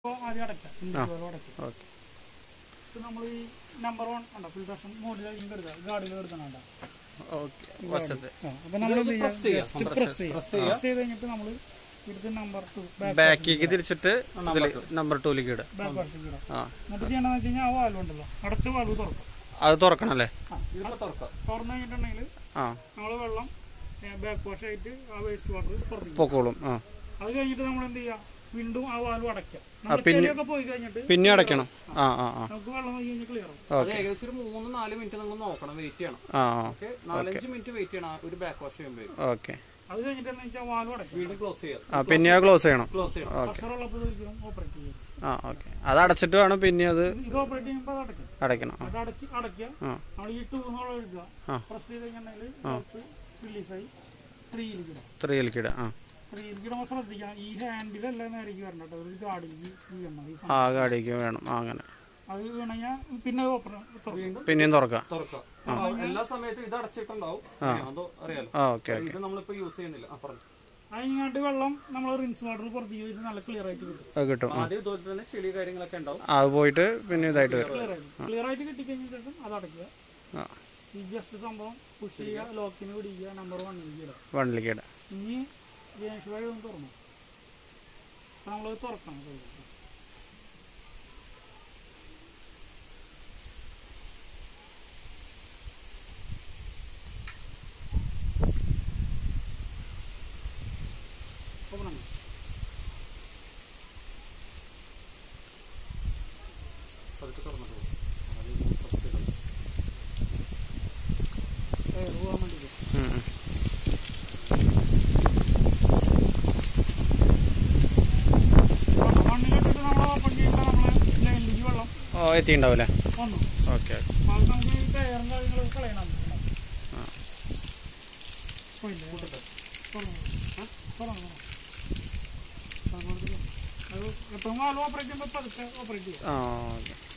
ഇപ്പോൾ ആദ്യം അടയ്ക്കാം ഇൻഡിവിജ്വൽ അടയ്ക്കാം ഓക്കെ ഇത് നമ്മൾ ഈ നമ്പർ വൺ ഉണ്ടോ ഫിൽട്രേഷൻ മോഡിൽ ഇങ്ങ് എടുക്കുക ഗാർഡിൽ എടുക്കണണ്ട ഓക്കെ വശത്ത് അപ്പം നമ്മൾ എന്ത് ചെയ്യുക ജസ്റ്റ് പ്രസ് ചെയ്യുക പ്രസ് ചെയ്ത് കഴിഞ്ഞിട്ട് നമ്മൾ ഇവിടുത്തെ നമ്പർ ടു ബാക്ക് ബാക്കിലേക്ക് തിരിച്ചിട്ട് ഇതിൽ നമ്പർ ടൂലേക്ക് ഇടുക ബാക്ക് ഭാഗത്തേക്ക് ഇടാം ആ എന്നിട്ട് ചെയ്യണമെന്ന് വെച്ച് കഴിഞ്ഞാൽ ആ വാൽവ് ഉണ്ടല്ലോ അടച്ച വാൽവ് തുറക്കും അത് തുറക്കണം അല്ലേ ഇതിപ്പോ തുറക്കാം തുറന്നു കഴിഞ്ഞിട്ടുണ്ടെങ്കിൽ ആ നമ്മൾ വെള്ളം ബാക്ക് വാഷ് ആയിട്ട് ആ വേസ്റ്റ് വാട്ടർ പുറത്തേക്ക് പൊക്കോളും ആ അത് കഴിഞ്ഞിട്ട് നമ്മൾ എന്ത് ചെയ്യുക വീണ്ടും ആ വാൽവ് അടയ്ക്കാം നമ്മൾ ചെളിയൊക്കെ പോയി കഴിഞ്ഞിട്ട് പിന്നെ അടയ്ക്കണം ആ ആ ആ നമുക്ക് വെള്ളം നോക്കി കഴിഞ്ഞാൽ ക്ലിയർ ആവും അത് ഏകദേശം ഒരു മൂന്ന് നാല് മിനിറ്റ് നിങ്ങൾ നോക്കണം വെയിറ്റ് ചെയ്യണം ആ ആ ഓക്കെ നാലഞ്ച് മിനിറ്റ് വെയിറ്റ് ചെയ്യണം ആ ഒരു ബാക്ക് വാഷ് ചെയ്യുമ്പോൾ ഓക്കെ അത് കഴിഞ്ഞിട്ട് എന്താ വെച്ചാൽ വാൽവ് അടയ്ക്കും വീണ്ടും ക്ലോസ് ചെയ്യാം ആ പിന്നെ അത് ക്ലോസ് ചെയ്യണം ക്ലോസ് ചെയ്യണം പ്രഷർ ഉള്ളപ്പോൾ ഒരിക്കലും ഓപ്പറേറ്റ് ചെയ്യും ആ ഓക്കെ അത് അടച്ചിട്ട് വേണം പിന്നെ അത് ഇത് ഓപ്പറേറ്റ് ചെയ്യുമ്പോൾ അത് അടയ്ക്കും അടയ്ക്കണം ആ അത് അടച്ച് അടയ്ക്കുക ആ. നമ്മൾ ഈ ടൂ എന്നുള്ള എടുക്കുക ആ. പ്രസ് ചെയ്ത് കഴിഞ്ഞിട്ടുണ്ടെങ്കിൽ റിലീസായി ത്രീയിലേക്ക് ഇടാം ത്രീയിലേക്ക് ഇടുക ആ ത്രീയിലേക്ക് ഇടുമ്പോൾ ശ്രദ്ധിക്കണം ഈ ഹാൻഡിലല്ല നേരേക്ക് വരണം കേട്ടോ ഒരു ഗാഡിലേക്ക് വീഴണം ഈ ആ സാധനം ഗാഡിക്ക് വേണം ആ അങ്ങനെ അത് വീണാൽ പിന്നെ ഓപ്പൺ തുറക്കും വീണ്ടും പിന്നെയും തുറക്കാം തുറക്കാം എല്ലാ സമയത്തും ഇത് അടച്ചിട്ടുണ്ടാവും അതോ അറിയാലോ ആ ഓക്കെ ഓക്കെ ഇത് നമ്മളിപ്പോ യൂസ് ചെയ്യുന്നില്ല ആ പറഞ്ഞു അതിങ്ങാണ്ട് വെള്ളം നമ്മൾ റിൻസ് വാട്ടർ പുറത്തേക്ക് പോയിട്ട് നല്ല ക്ലിയർ ആയിട്ട് കിട്ടും അത് കിട്ടും ആ ആദ്യം ഇതുപോലെ തന്നെ ചെളി കാര്യങ്ങളൊക്കെ ഉണ്ടാവും ആ, അത് പോയിട്ട് പിന്നെ ഇതായിട്ട് വരും ക്ലിയർ ആയിട്ട് ക്ലിയർ ആയിട്ട് കിട്ടിക്കഴിഞ്ഞ ശേഷം അത് അടയ്ക്കുക ആ ഈ ജസ്റ്റ് സംഭവം പുഷ് ചെയ്യുക ലോക്കിന് പിടിക്കുക നമ്പർ വണ്ണിലേക്ക് ഇടുക വണ്ടിലേക്ക് ഇടാം ഇനി ജേഷ് വഴി ഒന്ന് തുറന്നു അപ്പൊ നമ്മളത് തുറക്കണം കൈ. Open ആണ്. പതുക്കെ തുറന്നിട്ട് പോകും ആദ്യം first ഇടും. Air പോകാൻ വേണ്ടിയിട്ട്. ഉം, ഉം. അപ്പൊ മണ്ണിലിട്ടിട്ട് നമ്മൾ ഓപ്പൺ ചെയ്യുമ്പോൾ നമ്മള് ലൈനിലേക്ക് വെള്ളം ഓ എത്തിയിട്ടുണ്ടാവില്ലേ വന്നു ഓക്കെ അപ്പൊ അത് നമുക്ക് ഈ ടയറും കാര്യങ്ങളും കളയണം ആ. പോയില്ലേ? തുറന്നു. ആ? തുറന്നു. അതുപോലെ അത് എപ്പോഴും വാൽവ് ഓപ്പറേറ്റ് ചെയ്യുമ്പോൾ പതുക്കെ ഓപ്പറേറ്റ് ചെയ്യും ആ ഓക്കെ